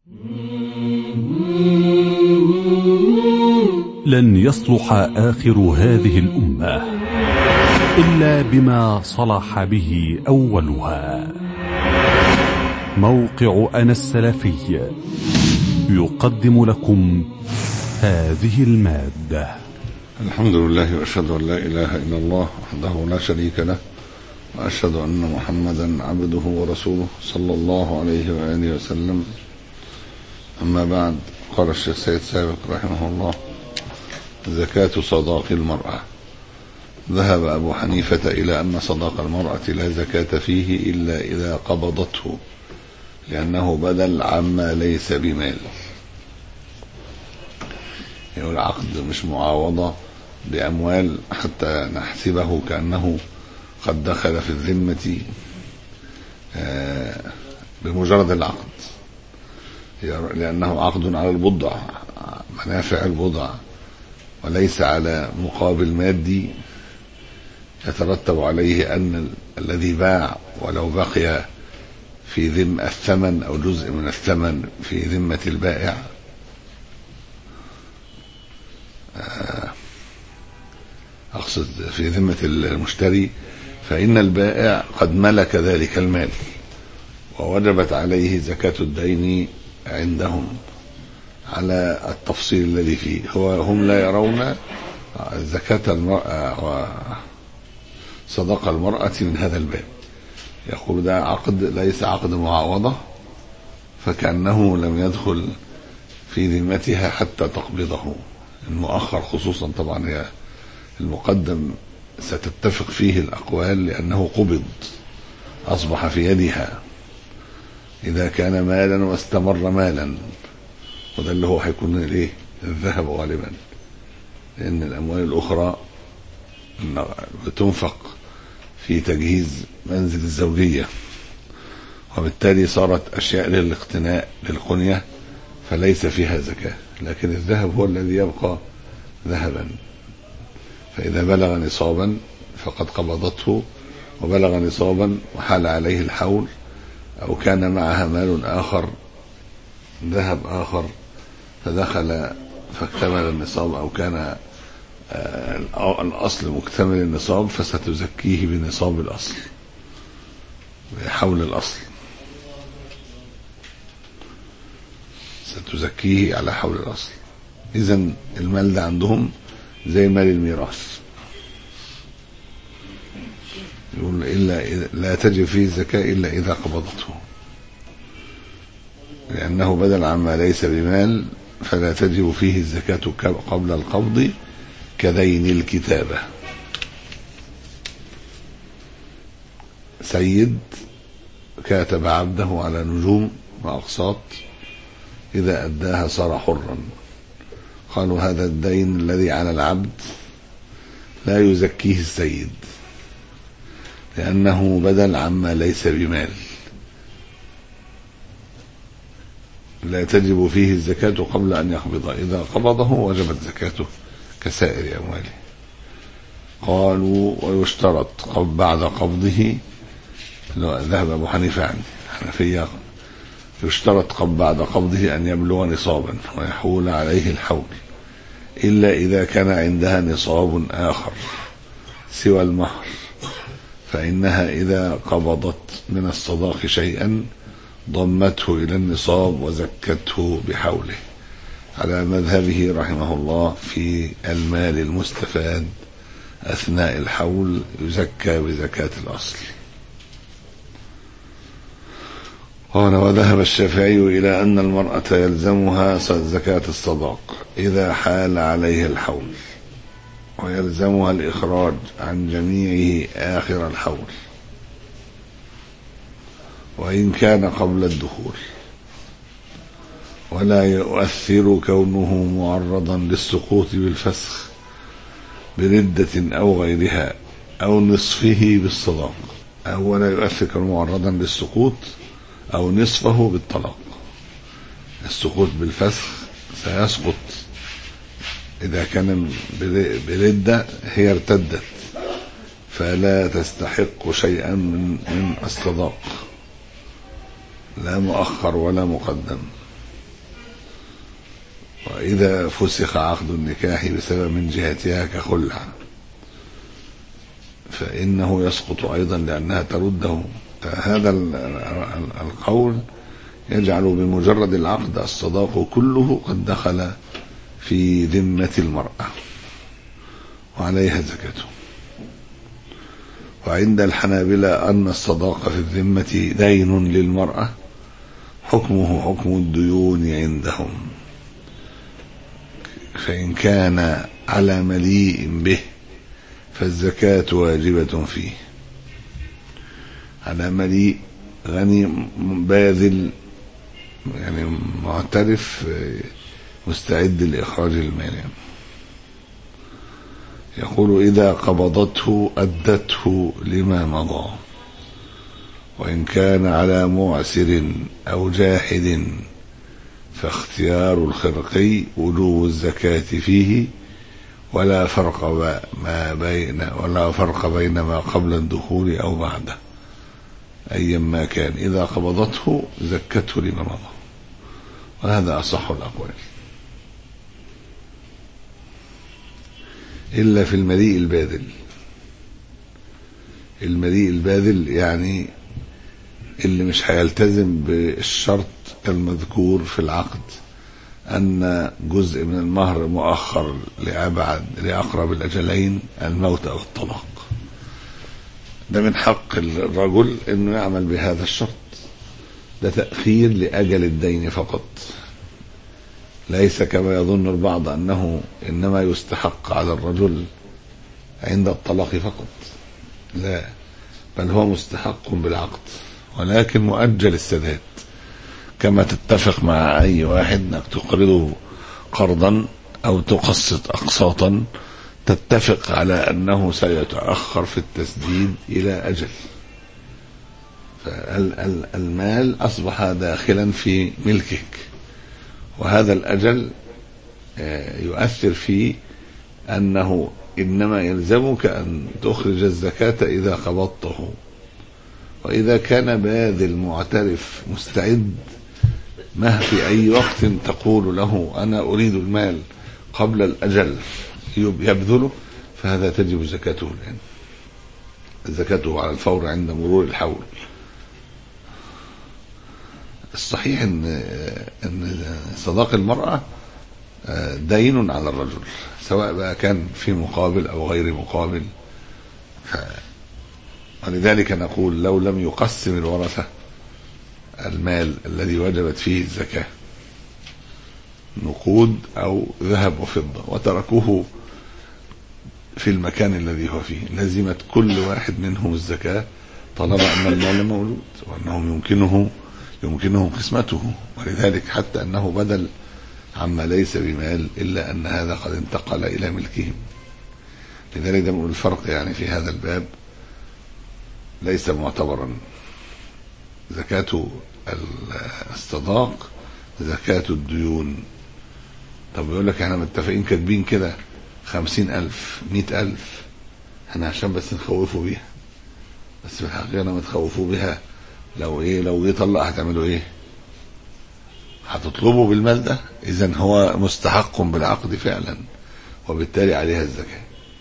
لن يصلح آخر هذه الأمة إلا بما صلح به أولها موقع أنا السلفي يقدم لكم هذه المادة الحمد لله واشهد ان لا اله الا الله وحده لا شريك له واشهد ان محمدا عبده ورسوله صلى الله عليه واله وسلم اما بعد قال الشيخ سيد سابق رحمه الله زكاة صداق المرأة ذهب أبو حنيفة إلى أن صداق المرأة لا زكاة فيه إلا إذا قبضته لأنه بدل عما ليس بمال يعني العقد مش معاوضة بأموال حتى نحسبه كأنه قد دخل في الذمة بمجرد العقد لأنه عقد على البضع منافع البضع وليس على مقابل مادي يترتب عليه أن الذي باع ولو بقي في ذم الثمن أو جزء من الثمن في ذمة البائع أقصد في ذمة المشتري فإن البائع قد ملك ذلك المال ووجبت عليه زكاة الدين عندهم على التفصيل الذي فيه هو هم لا يرون زكاة المرأة وصدقة المرأة من هذا الباب يقول ده عقد ليس عقد معاوضة فكأنه لم يدخل في ذمتها حتى تقبضه المؤخر خصوصا طبعا هي المقدم ستتفق فيه الأقوال لأنه قبض أصبح في يدها إذا كان مالا واستمر مالا وده اللي هو هيكون الايه الذهب غالبا لأن الأموال الأخرى بتنفق في تجهيز منزل الزوجية وبالتالي صارت أشياء للاقتناء للقنية فليس فيها زكاة لكن الذهب هو الذي يبقى ذهبا فإذا بلغ نصابا فقد قبضته وبلغ نصابا وحال عليه الحول أو كان معها مال آخر ذهب آخر فدخل فاكتمل النصاب أو كان الأصل مكتمل النصاب فستزكيه بنصاب الأصل بحول الأصل ستزكيه على حول الأصل إذا المال ده عندهم زي مال الميراث يقول إلا لا تجب فيه الزكاة إلا إذا قبضته لأنه بدل عما ليس بمال فلا تجب فيه الزكاة قبل القبض كدين الكتابة سيد كاتب عبده على نجوم وأقساط إذا أداها صار حرا قالوا هذا الدين الذي على العبد لا يزكيه السيد لأنه بدل عما ليس بمال لا تجب فيه الزكاة قبل أن يقبض إذا قبضه وجبت زكاته كسائر أمواله قالوا ويشترط بعد قبضه ذهب أبو حنيفة عن الحنفية يشترط بعد قبضه أن يبلغ نصابا ويحول عليه الحول إلا إذا كان عندها نصاب آخر سوى المهر فإنها إذا قبضت من الصداق شيئا ضمته إلى النصاب وزكته بحوله على مذهبه رحمه الله في المال المستفاد أثناء الحول يزكى بزكاة الأصل قال وذهب الشافعي إلى أن المرأة يلزمها زكاة الصداق إذا حال عليه الحول ويلزمها الإخراج عن جميعه آخر الحول وإن كان قبل الدخول ولا يؤثر كونه معرضا للسقوط بالفسخ بردة أو غيرها أو نصفه بالصداق أو لا يؤثر كونه معرضا للسقوط أو نصفه بالطلاق السقوط بالفسخ سيسقط إذا كان بردة هي ارتدت فلا تستحق شيئا من من الصداق لا مؤخر ولا مقدم وإذا فسخ عقد النكاح بسبب من جهتها كخلع فإنه يسقط أيضا لأنها ترده هذا القول يجعل بمجرد العقد الصداق كله قد دخل في ذمة المرأة وعليها زكاته وعند الحنابلة أن الصداق في الذمة دين للمرأة حكمه حكم الديون عندهم فإن كان على مليء به فالزكاة واجبة فيه على مليء غني باذل يعني معترف مستعد لإخراج المال يقول إذا قبضته أدته لما مضى وإن كان على معسر أو جاحد فاختيار الخرقي وجوب الزكاة فيه ولا فرق ما بين ولا فرق بين ما قبل الدخول أو بعده أيا ما كان إذا قبضته زكته لما مضى وهذا أصح الأقوال إلا في المليء الباذل المليء الباذل يعني اللي مش هيلتزم بالشرط المذكور في العقد أن جزء من المهر مؤخر لأبعد لأقرب الأجلين الموت أو الطلاق ده من حق الرجل أنه يعمل بهذا الشرط ده تأخير لأجل الدين فقط ليس كما يظن البعض أنه إنما يستحق على الرجل عند الطلاق فقط لا بل هو مستحق بالعقد ولكن مؤجل السداد كما تتفق مع أي واحد أنك تقرضه قرضا أو تقسط أقساطا تتفق على أنه سيتأخر في التسديد إلى أجل فالمال أصبح داخلا في ملكك وهذا الأجل يؤثر في أنه إنما يلزمك أن تخرج الزكاة إذا قبضته وإذا كان باذل معترف مستعد ما في أي وقت تقول له أنا أريد المال قبل الأجل يبذله فهذا تجب زكاته الآن زكاته على الفور عند مرور الحول الصحيح ان ان صداق المرأة دين على الرجل سواء بقى كان في مقابل او غير مقابل ف ولذلك نقول لو لم يقسم الورثة المال الذي وجبت فيه الزكاة نقود او ذهب وفضة وتركوه في المكان الذي هو فيه لزمت كل واحد منهم الزكاة طالما ان المال موجود وانهم يمكنه يمكنهم قسمته ولذلك حتى أنه بدل عما ليس بمال إلا أن هذا قد انتقل إلى ملكهم لذلك ده بنقول الفرق يعني في هذا الباب ليس معتبرا زكاة الصداق زكاة الديون طب يقول لك احنا متفقين كاتبين كده خمسين ألف مئة ألف احنا عشان بس نخوفوا بيها بس في الحقيقة لما تخوفوا بها لو ايه لو جه طلق هتعملوا ايه هتطلبوا بالمال ده اذا هو مستحق بالعقد فعلا وبالتالي عليها الزكاة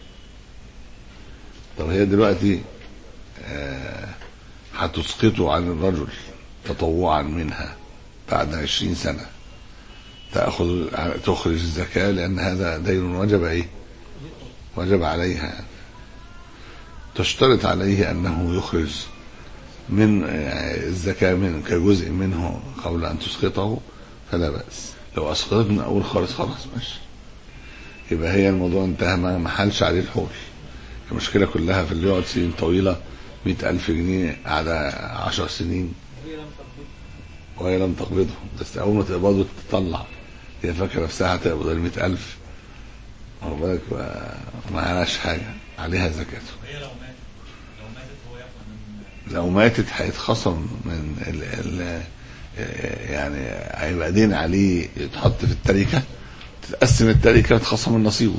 طب هي دلوقتي آه هتسقطه عن الرجل تطوعا منها بعد عشرين سنة تأخذ تخرج الزكاة لأن هذا دين وجب إيه؟ وجب عليها تشترط عليه أنه يخرج من الزكاة من كجزء منه قبل أن تسقطه فلا بأس لو أسقطت من أول خالص خلاص ماشي يبقى هي الموضوع انتهى ما حلش عليه الحول المشكلة كلها في اللي يقعد سنين طويلة مئة ألف جنيه على عشر سنين وهي لم تقبضه بس أول ما تقبضه تطلع هي فاكرة نفسها هتقبض المئة ألف واخد بالك ما عليهاش حاجة عليها زكاته هي لو ماتت لو ماتت هو ياخد من لو ماتت هيتخصم من ال ال يعني هيبقى دين عليه يتحط في التركة تتقسم التركة وتخصم من نصيبه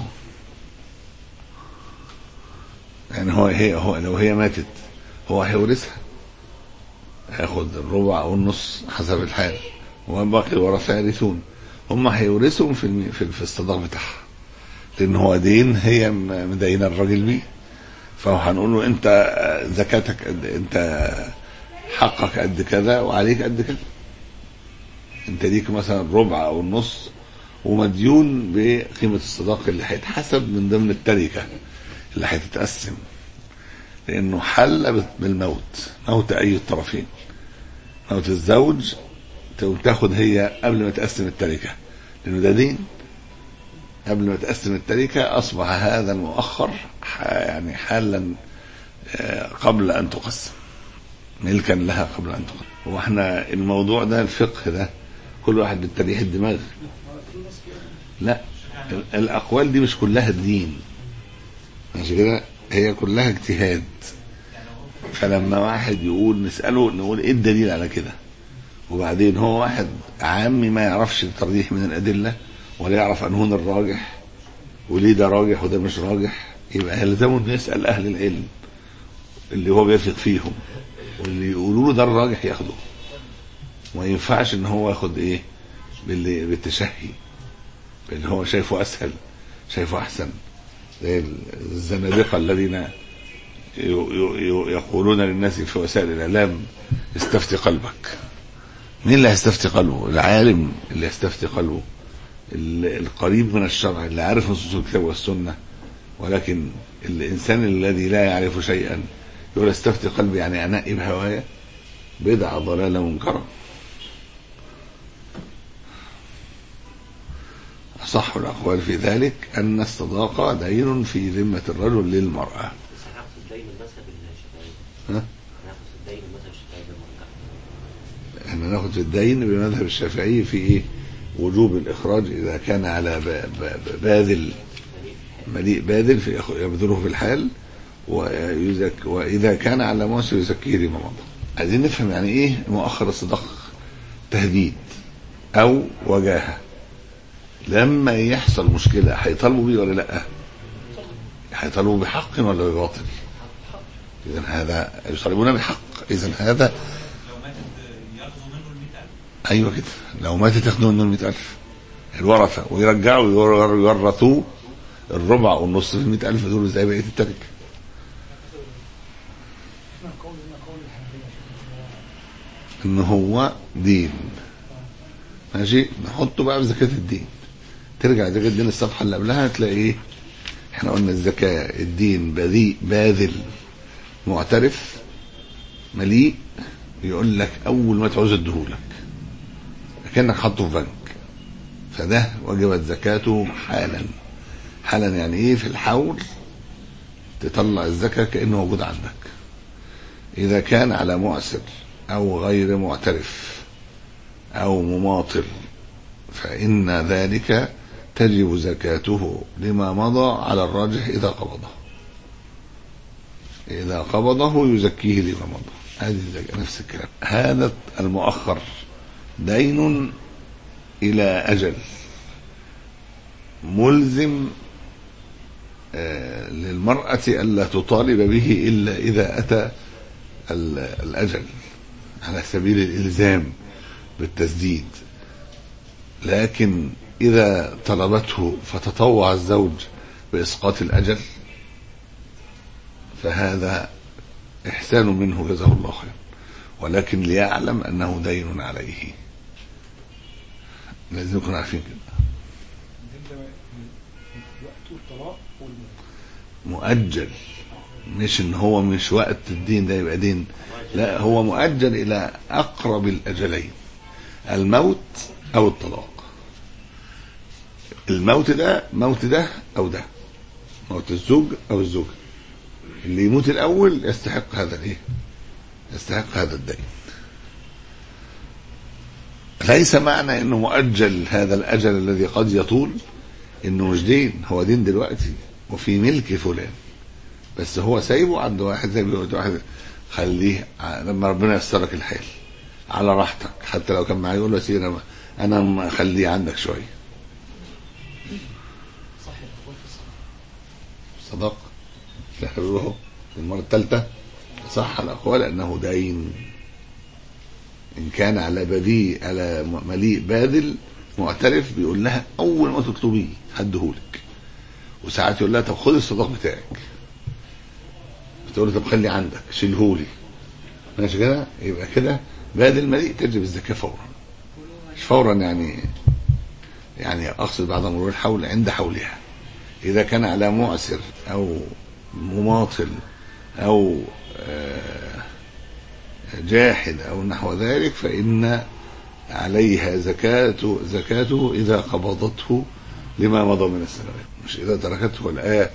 يعني هو هي هو لو هي ماتت هو هيورثها هياخد الربع او النص حسب الحال ومن باقي الورثة يرثون هم هيورثوا في الم- في, في الصداق بتاعها لان هو دين هي م- مدينه الراجل بيه فهو هنقول له انت آه، زكاتك قد انت حقك قد كذا وعليك قد كذا انت ليك مثلا ربع او النص ومديون بقيمه الصداق اللي هيتحسب من ضمن التركه اللي هتتقسم لانه حل بالموت موت اي الطرفين موت الزوج تقوم تاخد هي قبل ما تقسم التركه لانه ده دين قبل ما تقسم التركه اصبح هذا المؤخر ح- يعني حالا آه، قبل ان تقسم ملكا لها قبل ان تقسم واحنا الموضوع ده الفقه ده كل واحد بالتريح الدماغ لا ال- الاقوال دي مش كلها الدين عشان كده هي كلها اجتهاد فلما واحد يقول نساله نقول ايه الدليل على كده وبعدين هو واحد عامي ما يعرفش الترجيح من الادله ولا يعرف انهون الراجح وليه ده راجح وده مش راجح يبقى يلزمه انه يسال اهل العلم اللي هو بيثق فيهم واللي يقولوا له ده الراجح ياخده ما ينفعش ان هو ياخد ايه باللي بالتشهي اللي هو شايفه اسهل شايفه احسن زي الزنادقه الذين ي- ي- ي- يقولون للناس في وسائل الاعلام استفتي قلبك مين اللي هيستفتي قلبه العالم اللي يستفتي قلبه ال- القريب من الشرع اللي عارف نصوص الكتاب والسنه ولكن الانسان الذي لا يعرف شيئا يقول استفتي قلبي يعني انقي بهوايا بدعه ضلاله منكره أصح الأقوال في ذلك أن الصداقة دين في ذمة الرجل للمرأة بس هناخد الدين المذهب الشافعي ها؟ هناخد الدين المذهب الشافعي بالمرجع احنا ناخد في الدين بمذهب الشافعي في إيه وجوب الإخراج إذا كان على ب- ب- باذل مليء باذل في يبذله في الحال ويزك وإذا كان على موسى يزكيه لما مضى عايزين نفهم يعني إيه مؤخر الصداق تهديد أو وجاهة لما يحصل مشكلة هيطالبوا بيه ولا لأ؟ هيطالبوا بحق ولا بباطل؟ إذا هذا يطالبون بحق إذا هذا لو ماتت ياخذوا منه ال 100000 أيوه كده لو ماتت ياخدوا منه المئة ألف الورثة ويرجعوا يور- يورثوه الربع والنص في المئة ألف دول زي بقية التركة إن هو دين ماشي نحطه بقى في زكاة الدين ترجع زكاة الدين الصفحة اللي قبلها تلاقي إيه احنا قلنا الزكاة الدين بذيء باذل معترف مليء يقول لك أول ما تعوز اديهولك كأنك حاطه في بنك فده وجبت زكاته حالا حالا يعني ايه في الحول تطلع الزكاة كأنه موجود عندك إذا كان على معسر أو غير معترف أو مماطل فإن ذلك تجب زكاته لما مضى على الراجح إذا قبضه إذا قبضه يزكيه لما مضى هذه الزكاة نفس الكلام هذا المؤخر دين إلى أجل ملزم آه، للمرأة ألا تطالب به إلا إذا أتى ال- الأجل على سبيل الإلزام بالتسديد لكن إذا طلبته فتطوع الزوج بإسقاط الأجل فهذا إحسان منه جزاه الله خيرا ولكن ليعلم أنه دين عليه لازم نكون عارفين كده وقت الطلاق والموت مؤجل مش ان هو مش وقت الدين ده يبقى دين لا هو مؤجل الى اقرب الاجلين الموت او الطلاق الموت ده موت ده او ده موت الزوج او الزوجه اللي يموت الاول يستحق هذا الايه يستحق هذا الدين ليس معنى انه مؤجل هذا الاجل الذي قد يطول انه مش دين هو دين دلوقتي وفي ملك فلان بس هو سايبه عند واحد زي ما بيقول واحد خليه ع- لما ربنا ييسر لك الحال على راحتك حتى لو كان معايا يقول له يا سيدي انا انا مخليه عندك شويه صح الأقوال في الصلاة صدق تحرره المرة الثالثة صح الأقوال أنه دين إن كان على بديء على مليء باذل معترف بيقول لها اول ما تطلبيه هديهولك وساعات يقول لها طب خد الصداق بتاعك تقول له طب خلي عندك شيلهولي ماشي كده يبقى كده بعد المليء تجب الزكاه فورا مش فورا يعني يعني اقصد بعد مرور الحول عند حولها اذا كان على معسر او مماطل او آه، جاحد او نحو ذلك فان عليها زكاة زكاته إذا قبضته لما مضى من السنوات مش إذا تركته الآية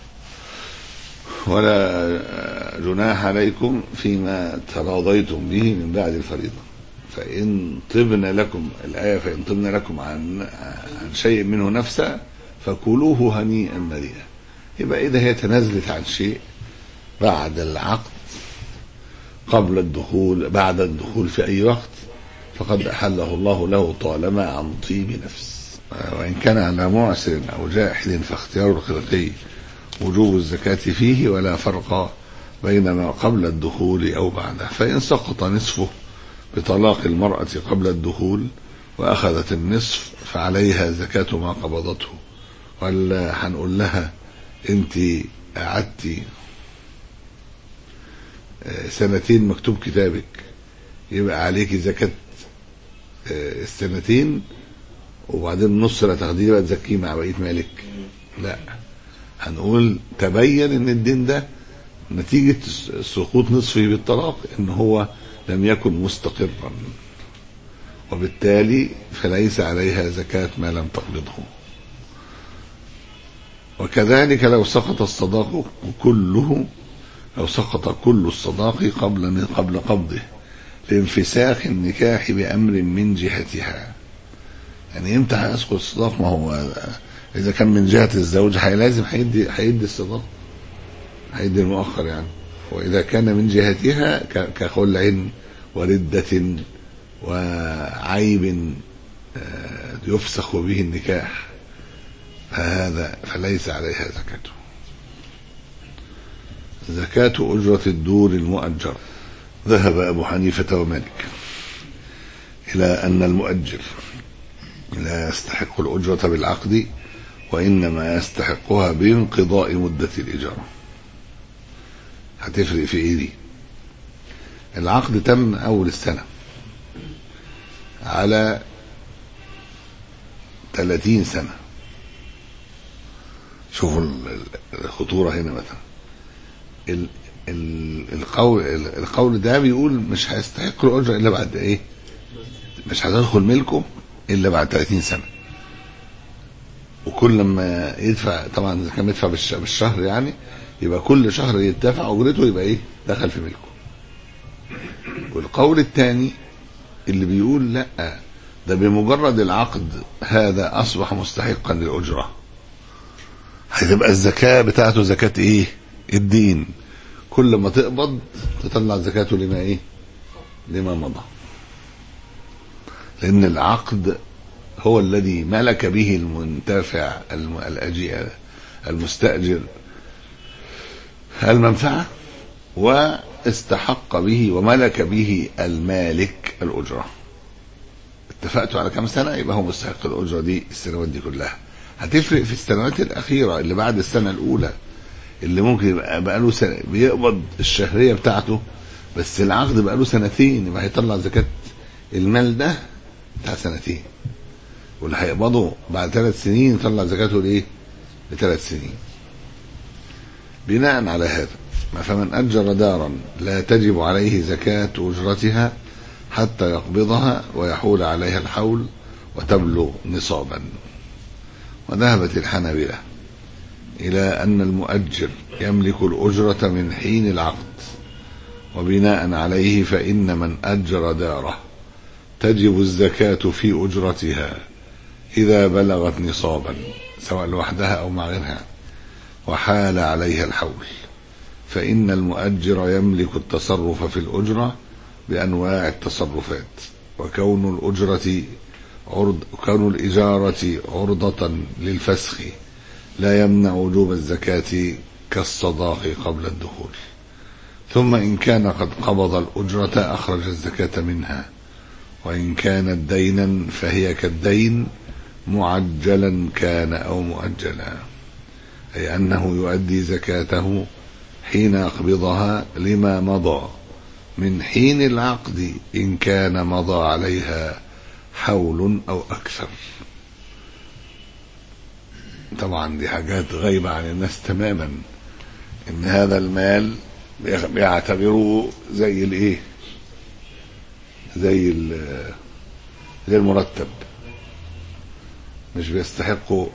ولا جناح عليكم فيما تراضيتم به من بعد الفريضة فإن طبن لكم الآية فإن طبن لكم عن عن شيء منه نفسا فكلوه هنيئا مريئا يبقى إذا هي تنازلت عن شيء بعد العقد قبل الدخول بعد الدخول في أي وقت فقد أحله الله له طالما عن طيب نفس وإن كان على معسر أو جاحد فاختيار الخلقي وجوب الزكاة فيه ولا فرق بين ما قبل الدخول أو بعده فإن سقط نصفه بطلاق المرأة قبل الدخول وأخذت النصف فعليها زكاة ما قبضته ولا هنقول لها أنت قعدتي آه، سنتين مكتوب كتابك يبقى عليك زكاة آه، السنتين وبعدين النص لا تاخديه بقى تزكيه مع بقيه مالك لا هنقول تبين ان الدين ده نتيجة سقوط نصفه بالطلاق ان هو لم يكن مستقرا وبالتالي فليس عليها زكاة ما لم تقبضه وكذلك لو سقط الصداق كله لو سقط كل الصداق قبل قبل قبضه لانفساخ النكاح بأمر من جهتها يعني امتى هيسقط الصداق ما هو اذا كان من جهة الزوج هي لازم هيدي هيدي الصداق هيدي المؤخر يعني واذا كان من جهتها ك- كخلع وردة وعيب آه، يفسخ به النكاح فهذا فليس عليها زكاته زكاة أجرة الدور المؤجر ذهب أبو حنيفة ومالك إلى أن المؤجر لا يستحق الأجرة بالعقد وإنما يستحقها بانقضاء مدة الإجارة هتفرق في إيه دي العقد تم أول السنة على 30 سنة شوفوا ال- ال- الخطورة هنا مثلا ال- ال- القول ال- القول ده بيقول مش هيستحق الأجرة إلا بعد إيه مش هتدخل ملكه إلا بعد 30 سنة وكل ما يدفع طبعا اذا كان بيدفع بالش- بالشهر يعني يبقى كل شهر يدفع اجرته يبقى ايه دخل في ملكه والقول الثاني اللي بيقول لا ده بمجرد العقد هذا اصبح مستحقا للاجره هتبقى الزكاه بتاعته زكاه ايه الدين كل ما تقبض تطلع زكاته لما ايه لما مضى لان العقد هو الذي ملك به المنتفع الم- الأجي المستأجر المنفعة واستحق به وملك به المالك الأجرة اتفقتوا على كم سنة يبقى هو مستحق الأجرة دي السنوات دي كلها هتفرق في السنوات الأخيرة اللي بعد السنة الأولى اللي ممكن يبقى بقاله سنة بيقبض الشهرية بتاعته بس العقد بقاله سنتين يبقى هيطلع زكاة المال ده بتاع سنتين واللي هيقبضه بعد ثلاث سنين يطلع زكاته لايه؟ لثلاث سنين. بناء على هذا ما فمن أجر دارا لا تجب عليه زكاة أجرتها حتى يقبضها ويحول عليها الحول وتبلغ نصابا. وذهبت الحنابلة إلى أن المؤجر يملك الأجرة من حين العقد وبناء عليه فإن من أجر داره تجب الزكاة في أجرتها إذا بلغت نصابا سواء لوحدها أو مع غيرها وحال عليها الحول فإن المؤجر يملك التصرف في الأجرة بأنواع التصرفات وكون الأجرة عرض كون الإجارة عرضة للفسخ لا يمنع وجوب الزكاة كالصداق قبل الدخول ثم إن كان قد قبض الأجرة أخرج الزكاة منها وإن كانت دينا فهي كالدين معجلا كان أو مؤجلا أي أنه يؤدي زكاته حين يقبضها لما مضى من حين العقد إن كان مضى عليها حول أو أكثر طبعا دي حاجات غايبة عن الناس تماما إن هذا المال بيعتبروه زي الإيه زي ال- زي المرتب مش بيستحقوا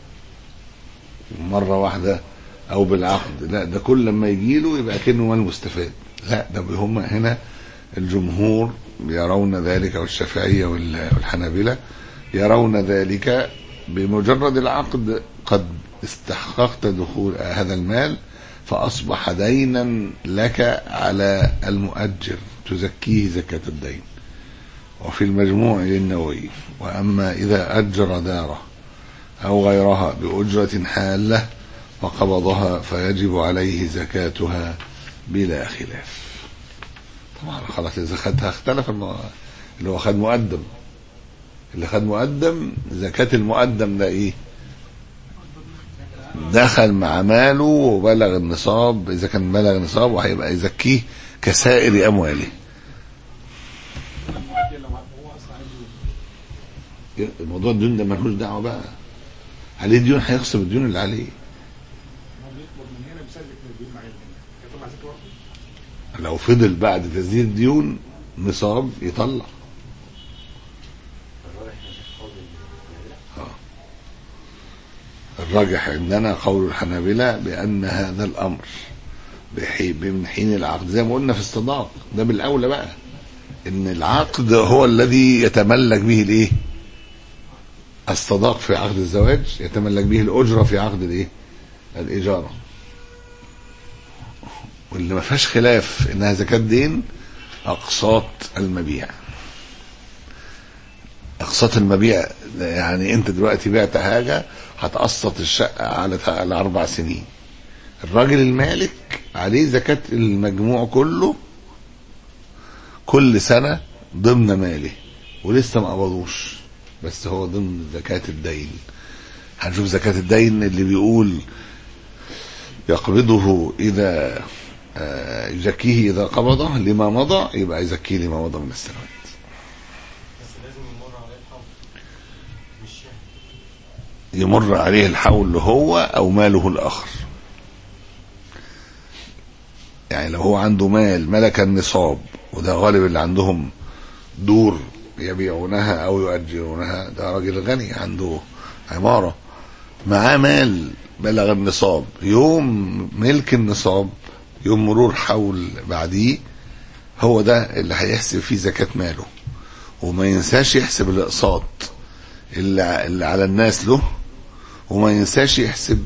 مرة واحدة أو بالعقد لا ده كل لما يجيله يبقى كأنه مال مستفاد لا ده هم هنا الجمهور يرون ذلك والشافعية وال- والحنابلة يرون ذلك بمجرد العقد قد استحققت دخول هذا المال فأصبح دينا لك على المؤجر تزكيه زكاة الدين وفي المجموع للنووي وأما إذا أجر داره أو غيرها بأجرة حالة وقبضها فيجب عليه زكاتها بلا خلاف طبعا خلاص إذا خدها اختلف الم- اللي هو خد مقدم اللي خد مقدم زكاة المقدم ده إيه دخل مع ماله وبلغ النصاب إذا كان بلغ النصاب وهيبقى يزكيه كسائر أمواله الموضوع الديون ده ملوش دعوه بقى عليه ديون هيخصم الديون اللي عليه لو فضل بعد تسديد ديون نصاب يطلع آه. الراجح عندنا قول الحنابلة بأن هذا الأمر بحي- من حين العقد زي ما قلنا في الصداق ده بالأولى بقى إن العقد هو الذي يتملك به الإيه؟ الصداق في عقد الزواج يتملك به الأجرة في عقد الإيه؟ الإجارة واللي ما فيهاش خلاف إنها زكاة دين أقساط المبيع أقساط المبيع يعني أنت دلوقتي بعت حاجة هتقسط الشقة على على أربع سنين الراجل المالك عليه زكاة المجموع كله كل سنة ضمن ماله ولسه ما قبضوش بس هو ضمن زكاة الدين هنشوف زكاة الدين اللي بيقول يقبضه إذا آه، يزكيه إذا قبضه لما مضى يبقى يزكيه لما مضى من السنوات بس لازم يمر عليه الحول مش شهر يمر عليه الحول هو أو ماله الآخر يعني لو هو عنده مال ملك النصاب وده غالب اللي عندهم دور يبيعونها أو يؤجرونها ده راجل غني عنده عمارة معاه مال بلغ النصاب يوم ملك النصاب يوم مرور حول بعديه هو ده اللي هيحسب فيه زكاة ماله وما ينساش يحسب الأقساط اللي, اللي على الناس له وما ينساش يحسب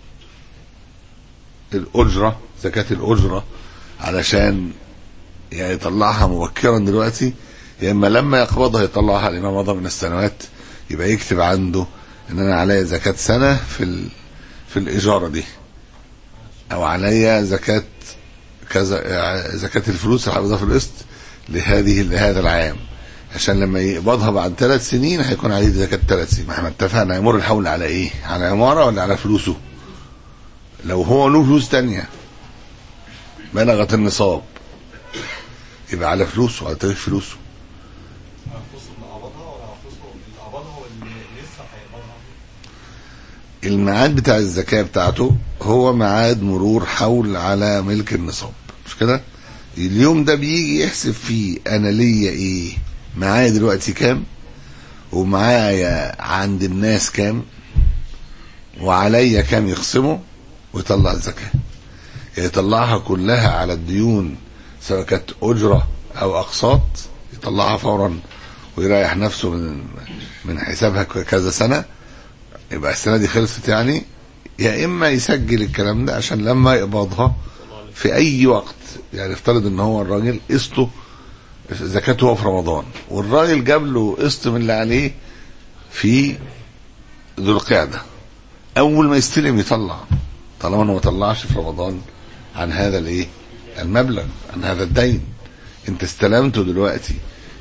الأجرة زكاة الأجرة علشان يعني يطلعها مبكرا دلوقتي يا إما لما يقبضها يطلعها لما مضى من السنوات يبقى يكتب عنده إن أنا عليا زكاة سنة في ال... في الإجارة دي أو عليا زكاة كذا زكاة الفلوس اللي حافظها في القسط لهذه لهذا العام عشان لما يقبضها بعد ثلاث سنين هيكون عليه زكاة ثلاث سنين ما احنا اتفقنا يمر الحول على ايه؟ على عمارة ولا على فلوسه؟ لو هو له فلوس تانية بلغت النصاب يبقى على فلوسه على تاريخ فلوسه فلوس اللي قبضها ولا فلوس اللي قبضها واللي لسه هيقبضها الميعاد بتاع الزكاة بتاعته هو ميعاد مرور حول على ملك النصاب مش كده؟ اليوم ده بيجي يحسب فيه انا ليا ايه؟ معايا دلوقتي كام؟ ومعايا عند الناس كام؟ وعليا كام يخصمه ويطلع الزكاة يطلعها كلها على الديون سواء كانت أجرة أو أقساط يطلعها فورا ويريح نفسه من من حسابها كذا سنة يبقى السنة دي خلصت يعني يا إما يسجل الكلام ده عشان لما يقبضها في أي وقت يعني افترض إن هو الراجل قسطه زكاته هو في رمضان والراجل جاب له قسط من اللي عليه في ذو القعده اول ما يستلم يطلع طالما انه ما طلعش في رمضان عن هذا الايه المبلغ عن هذا الدين انت استلمته دلوقتي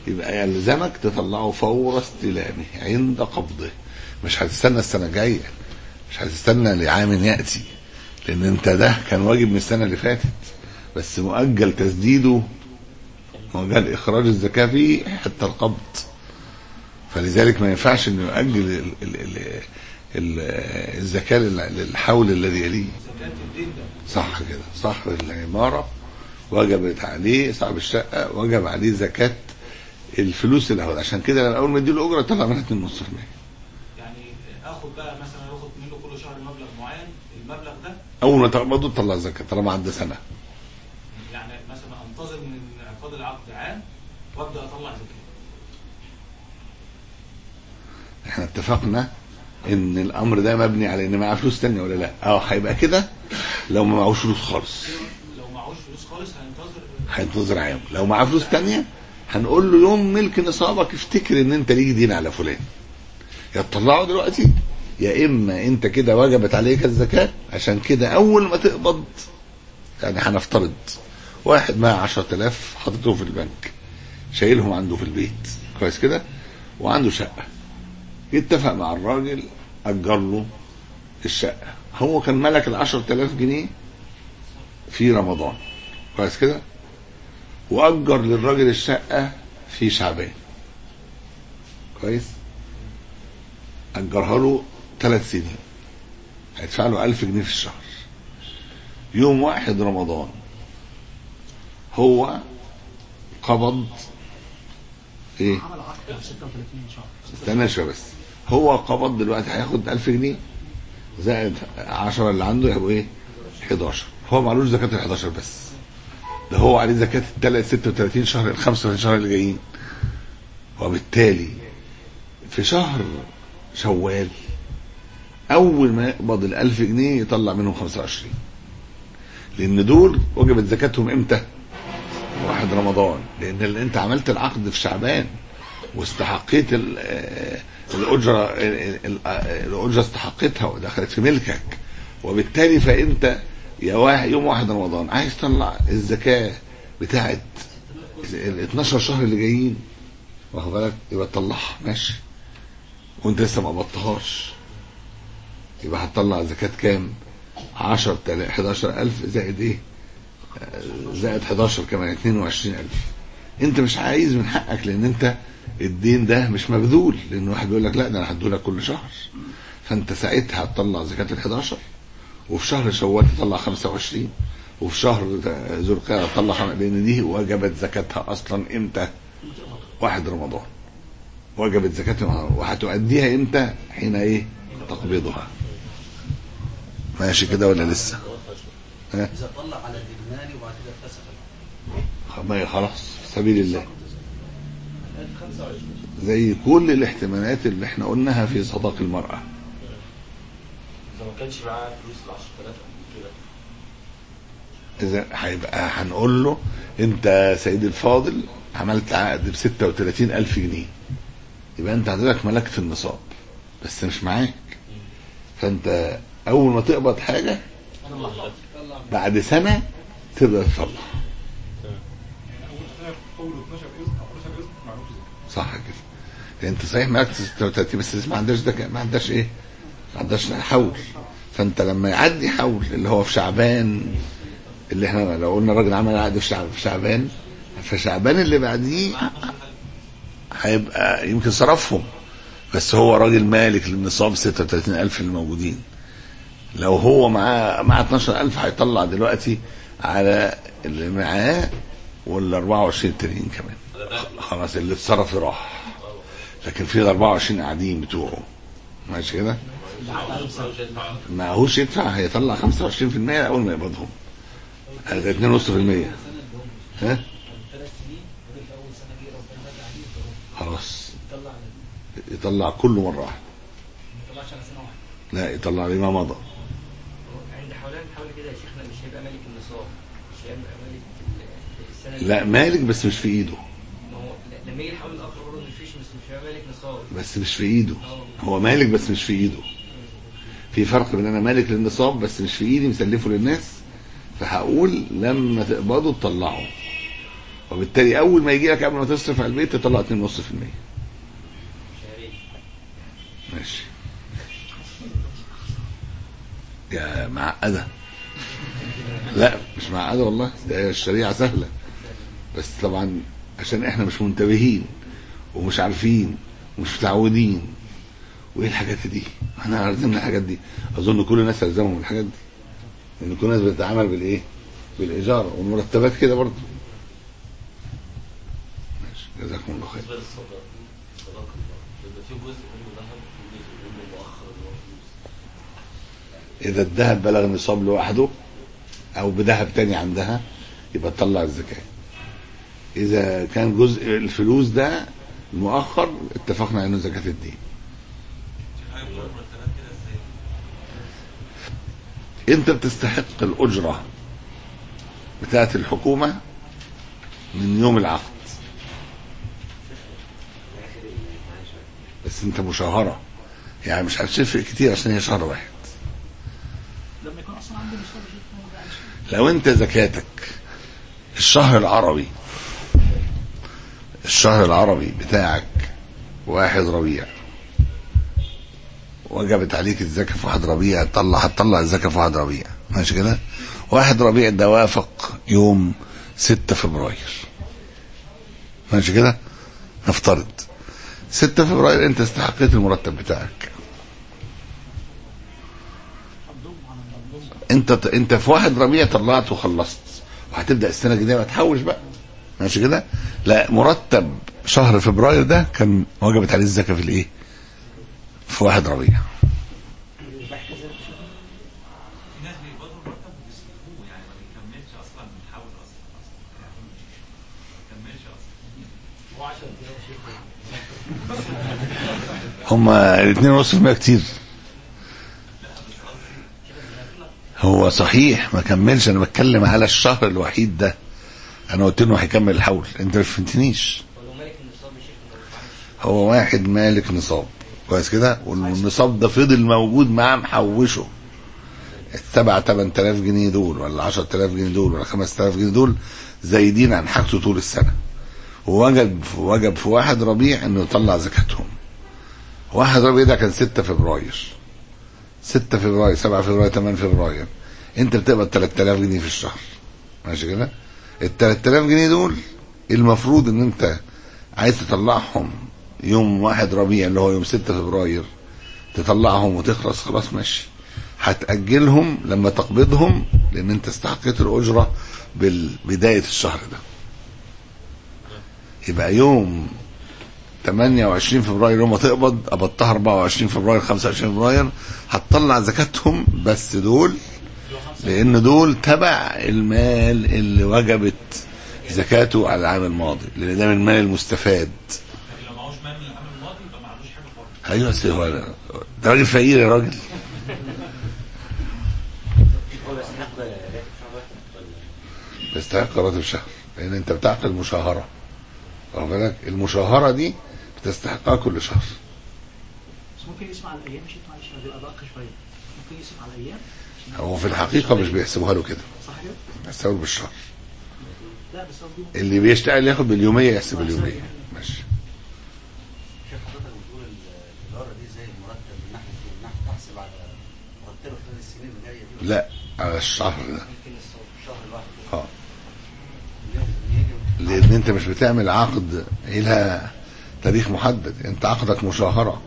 يبقى يلزمك تطلعه فور استلامه عند قبضه مش هتستنى السنه الجايه مش هتستنى لعام ياتي لان انت ده كان واجب من السنه اللي فاتت بس مؤجل تسديده مؤجل اخراج الزكاه فيه حتى القبض فلذلك ما ينفعش انه يؤجل ال- ال- ال- ال- الزكاه لل- للحول الذي يليه زكاة الدين ده صح كده صاحب العمارة وجبت عليه صاحب الشقة وجب عليه زكاة الفلوس اللي هو عشان كده لما اول ما يديله اجره طلع منها 2.5% يعني اخد بقى مثلا اخد منه كل شهر مبلغ معين المبلغ ده اول ما تقبضه تطلع زكاه طالما عدى سنه يعني مثلا انتظر من انعقاد العقد عام وابدا اطلع زكاه احنا اتفقنا ان الامر ده مبني على ان معاه فلوس تانية ولا لا اه هيبقى كده لو ما معهوش فلوس خالص لو معهوش فلوس خالص هينتظر هينتظر عام لو معاه فلوس تانية هنقول له يوم ملك نصابك افتكر ان انت ليك دين على فلان يا تطلعه دلوقتي يا اما انت كده وجبت عليك الزكاه عشان كده اول ما تقبض يعني هنفترض واحد معاه 10000 حاططهم في البنك شايلهم عنده في البيت كويس كده وعنده شقه يتفق مع الراجل اجر له الشقه هو كان ملك ال 10000 جنيه في رمضان كويس كده واجر للراجل الشقه في شعبان كويس اجرها له ثلاث سنين هيدفع له 1000 جنيه في الشهر يوم واحد رمضان هو قبض ايه عمل عقد في 36 شهر استنى شويه بس هو قبض دلوقتي هياخد 1000 جنيه زائد 10 اللي عنده يبقوا ايه 11 هو معلوش زكاه ال 11 بس ده هو عليه زكاه الثلاث 36 شهر ال 35 شهر اللي جايين وبالتالي في شهر شوال اول ما يقبض ال 1000 جنيه يطلع منهم 25 لان دول وجبت زكاتهم امتى؟ واحد رمضان لان اللي انت عملت العقد في شعبان واستحقيت ال- آه، الاجره ال- ال- آه، الاجره استحقتها ودخلت في ملكك وبالتالي فانت يا واحد يوم واحد رمضان عايز تطلع الزكاه بتاعت ال 12 شهر اللي جايين واخد بالك يبقى تطلعها ماشي وانت لسه ما قبضتهاش يبقى هتطلع زكاه كام؟ 10 11000 زائد ايه؟ زائد 11 كمان 22000 انت مش عايز من حقك لان انت الدين ده مش مبذول لان واحد بيقول لك لا ده انا هدولك كل شهر فانت ساعتها هتطلع زكاه ال 11 وفي شهر شوال تطلع 25 وفي شهر ذو القعده تطلع خم- لان دي وجبت زكاتها اصلا امتى؟ واحد رمضان وجبت زكاتها وهتؤديها امتى؟ حين ايه؟ تقبضها ماشي كده ولا لسه؟ ها؟ اذا طلع على الادمان وبعد كده فسخ ما خلاص في سبيل الله زي كل الاحتمالات اللي احنا قلناها في صداق المرأة اذا ما كانش معاه فلوس ال 10000 كده إذا هيبقى هنقول له أنت يا سيدي الفاضل عملت عقد ب 36 ألف جنيه يبقى أنت حضرتك ملكت النصاب بس مش معاك فأنت أول ما تقبض حاجة بعد سنة تقدر تطلع اول 12 جزء او 11 جزء معلوش زكاه صح كده يعني انت صحيح معاك 36 بس ما عندهاش ده ما عندهاش ايه ما عندهاش حول فانت لما يعدي حول اللي هو في شعبان اللي احنا لو قلنا الراجل عمل عقد في شعب- في شعبان فشعبان اللي بعديه هيبقى يمكن صرفهم بس هو راجل مالك للنصاب 36000 اللي موجودين لو هو معاه معاه 12000 هيطلع دلوقتي على اللي معاه وال 24 تانيين كمان خلاص اللي اتصرف راح لكن في ال 24 قاعدين بتوعه ماشي كده معهوش يدفع هيطلع 25% اول ما يقبضهم هذا 2.5% ها ثلاث سنين ودي في اول سنه جه ربنا رجع عليه الضرورة. خلاص طلع يطلع كله مره واحده ما طلعش على سنه واحده لا يطلع لما مضى عند حوالي حوالي كده يا شيخنا مش هيبقى مالك النصاب مش هيبقى مالك ال- السنه اللي لا مالك بس مش في ايده ما هو ل- لما يجي الحول الاخر برضه مفيش مش مش هيبقى مالك نصاب بس مش في ايده هو مالك بس مش في ايده في فرق بين انا مالك للنصاب بس مش في ايدي مسلفه للناس فهقول لما تقبضوا تطلعوا وبالتالي اول ما يجي لك قبل ما تصرف على البيت تطلع 2.5% شهريا ماشي يا معقدة لا مش معقدة والله ده الشريعة سهلة بس طبعا عشان احنا مش منتبهين ومش عارفين ومش متعودين وايه الحاجات دي احنا عارفين الحاجات دي اظن كل الناس يلزمهم الحاجات دي لان كل الناس بتتعامل بالايه بالايجار والمرتبات كده برضه ماشي جزاكم الله خير بالنسبه للصدقه صدقه الله بيبقى في جزء منه ذهب وجزء منه مؤخر اللي هو فلوس اذا الذهب بلغ النصاب لوحده او بذهب تاني عندها يبقى تطلع الزكاة اذا كان جزء الفلوس ده المؤخر اتفقنا انه زكاة الدين في حاجه بتقول مرتبات كده ازاي انت بتستحق الاجرة بتاعت الحكومة من يوم العقد بس انت مشاهرة يعني مش هتفرق كتير عشان هي شهر واحد لما يكون اصلا عنده مصاب شيء ما يبقاش. لو انت زكاتك الشهر العربي الشهر العربي بتاعك واحد ربيع وجبت عليك الزكاة في واحد ربيع تطلع هتطلع الزكاة في واحد ربيع ماشي كده واحد ربيع ده وافق يوم ستة فبراير ماشي كده نفترض ستة فبراير انت استحقيت المرتب بتاعك انت انت في واحد ربيع طلعت وخلصت وهتبدا السنه الجديده تحوش بقى ماشي كده لا مرتب شهر فبراير ده كان وجبت عليه الزكاه في الايه في واحد ربيع في ناس بيقبضوا المرتب وبيصرفوه يعني ما بيكملش اصلا بيحاول اصلا اصلا يعني ما بيكملش اصلا هو 10 ايام شيخ هما الاثنين ونص في المية كتير هو صحيح ما كملش انا بتكلم على الشهر الوحيد ده انا قلت له هيكمل الحول انت ما فهمتنيش ولو مالك النصاب يا شيخ ما بيدفعش هو واحد مالك نصاب كويس كده والنصاب ده فضل موجود معاه محوشه السبع 8000 جنيه دول ولا 10000 جنيه دول ولا 5000 جنيه دول زايدين عن حاجته طول السنه ووجب وجب في واحد ربيع انه يطلع زكاتهم واحد ربيع ده كان 6 فبراير 6 فبراير 7 فبراير 8 فبراير انت بتقبض 3000 جنيه في الشهر ماشي كده ال 3000 جنيه دول المفروض ان انت عايز تطلعهم يوم واحد ربيع اللي هو يوم 6 فبراير تطلعهم وتخلص خلاص ماشي هتأجلهم لما تقبضهم لان انت استحقيت الأجرة بالبداية الشهر ده يبقى يوم 28 فبراير يوم ما تقبض قبضتها 24 فبراير 25 فبراير هتطلع زكاتهم بس دول لان دول تبع المال اللي وجبت زكاته على العام الماضي لان ده من المال المستفاد لكن لو معهوش مال من العام الماضي يبقى ما عندوش حاجه خالص ايوه بس هو ده راجل فقير يا راجل هو بيستحق راتب شهر واحد ولا يستحق راتب شهر لان انت بتعقد مشاهره واخد بالك المشاهره دي بتستحقها كل شهر بس ممكن يسمع على الايام شيء معلش هذه ادق شويه ممكن يسمع على الايام عشان هو في الحقيقه مش بيحسبوها له كده صح كده؟ بيحسبوها له بالشهر لا بس قصدي اللي بيشتغل ياخد باليوميه يحسب اليوميه ماشي شايف حضرتك بتقول ال- الاداره دي زي المرتب من ناحيه من ناحيه تحسب على مرتبه خلال السنين اللي جايه دي لا على الشهر ده ممكن الصوت الشهر الواحد اه يجي لان انت مش بتعمل عقد لها تاريخ محدد انت عقدك مشاهره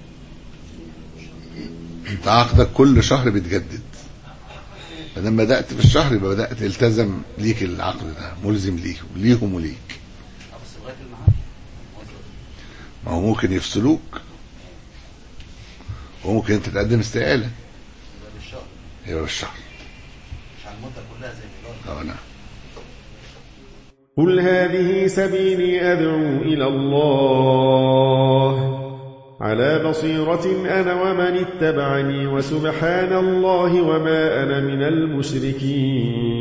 انت عقدك كل شهر بيتجدد ما دام بدات في الشهر يبقى بدات التزم ليك العقد ده ملزم ليك ليهم وليك اه بس لغايه الميعاد ما هو ممكن يفصلوك وممكن انت تقدم استقاله يبقى بالشهر يبقى بالشهر مش على المده كلها زي الاداره اه نعم قل هذه سبيلي أدعو إلى الله على بصيرة أنا ومن اتبعني وسبحان الله وما أنا من المشركين